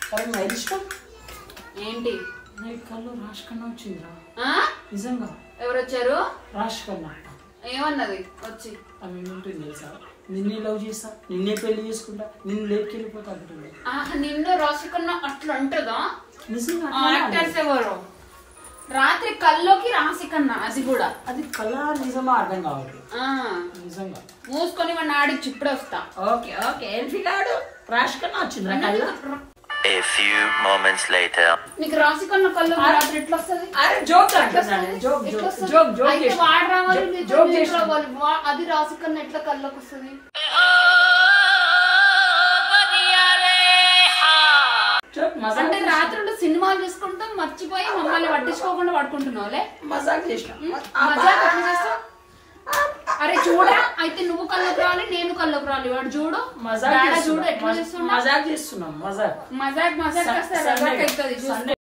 అరే నా ఇష్టం ఏంటి నా కళ్ళు రాష్ కన్నా వచ్చిందిరా ఆ? నిజంగా ఎవరు వచ్చారు రాష్ కన్నా ఏమన్నది వచ్చి ఆమె ఏమంటుంది తెలుసా నిన్నే లవ్ చేస్తా నిన్నే పెళ్లి చేసుకుంటా నిన్ను లేపుకెళ్ళిపోతా అంటుంది ఆహా, నిన్ను రాసుకున్న అట్లా ఉంటుందా నిజంగా ఆ అట్లానే యాక్టర్స్ ఎవరు రాత్రి కల్లోకి రాసి కన్నా అది కూడా అది కళ నిజమా అర్థం కావాలి ఆ నిజంగా మూసుకొని మన ఆడిచ్చి ఇప్పుడే వస్తా ఓకే ఓకే ఎల్ఫిగాడు రాష్ కన్నా వచ్చింది నా కళ్ళ A few moments later. నీకు రాసి కన్నా కల్లో రాత్రి ఎట్లా వస్తుంది అరే జోక్ అంటున్నాను జోక్ ఎట్లా జోక్ వస్తది? జోక్ జోక్ అయితే చేసిన. వాడు రావాలి జోక్- నీతో జోక్ నీకు చేసిన. రావాలి. వా- అది రాసి కన్నా ఎట్లా కల్లోకి వస్తుంది జోక్ మజాక్ అంటే చేసిన. రాత్రులు సినిమాలు చూసుకుంటాం మర్చిపోయి మమ్మల్ని పట్టించుకోకుండా పడుకుంటున్నావులే మజాక్ చేసిన మజాక్ ఎట్లా చేస్తావ్? అరే చూడరా అయితే నువ్వు కల్లోకి రావాలి నేను కల్లోకి రావాలి వాడు చూడు మజాక్ డాడా చేస్తున్నాం. చూడు ఎట్లా మజ- చేస్తున్నా మజాక్ చేస్తున్నాం మజాక్ మజాక్ మజాక్ స- వస్తే సండే- రజాక్ అవుతుంది చూసుకో సండే